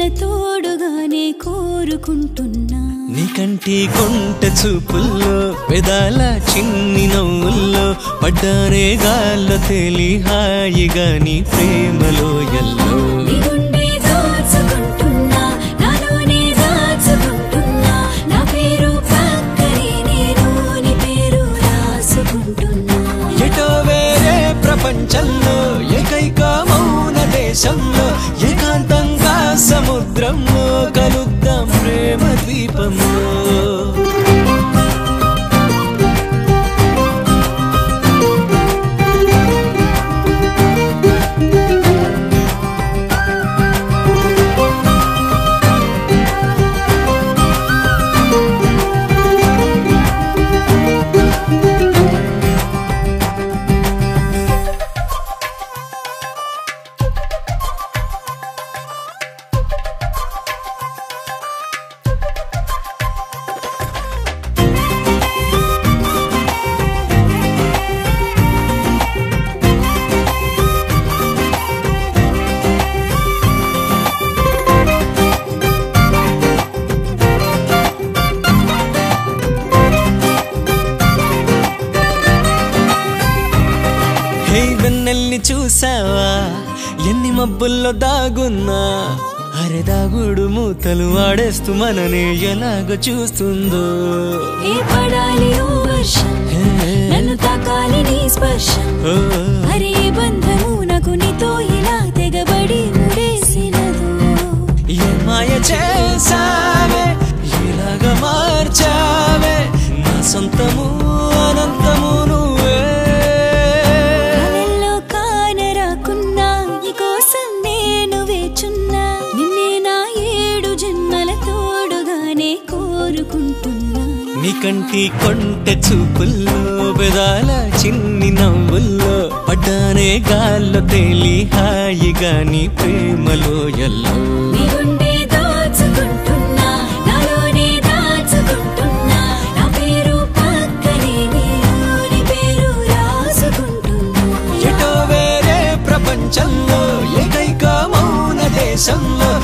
తోడుగానే కోరుకుంటున్నా నీ కంటి కొంట చూపుల్లో పెదాల చిన్ని నవ్వుల్లో పడ్డానే గాల్లో తేలి హాయిగా నీ ప్రేమలో ఎల్లో నీ గుండె దోచుకుంటున్నా నాలోనే దాచుకుంటున్నా నా పేరు పక్కనే నేను నీ పేరు రాసుకుంటున్నా ఎటో వేరే ప్రపంచంలో ఏకైక మౌన దేశంలో ఏకాంతంగా సముద్రంలో కలుద్దాం ప్రేమ ద్వీపంలో హే వెన్నెల్ని చూసావా ఎన్ని మబ్బుల్లో దాగున్నా అరే దాగుడు మూతలు ఆడేస్తూ మననే ఎలాగ చూస్తుందో ఏ పడాలి ఓ వర్షం హే, నన్ను తాకాలి నీ స్పర్శం ఓ, అరే ఏ బంధము నాకు నీతో ఇలా తెగబడి ముడేసినదు ఏ మాయ చేసావే ఇలాగ మార్చావే నా సొంతము అనంతము నువ్వే కలల్లో కానరాకున్నా నీ కోసం నేను వేచున్నా నిన్నే నా ఏడు జన్మల తోడుగానే కోరుకుంటున్నా నీ కంటి కొంటె చూపుల్లో పెదాల చిన్ని నవ్వుల్లో పడ్డానే గాల్లో తేలి హాయిగా నీ ప్రేమలో ఎల్లో నీ గుండె దోచుకుంటున్నా నాలోనే దాచుకుంటున్నా నా పేరు పక్కనే నేను నీ పేరు రాసుకుంటున్నా ఎటో వేరే ప్రపంచంలో ఏకైక మౌన దేశంలో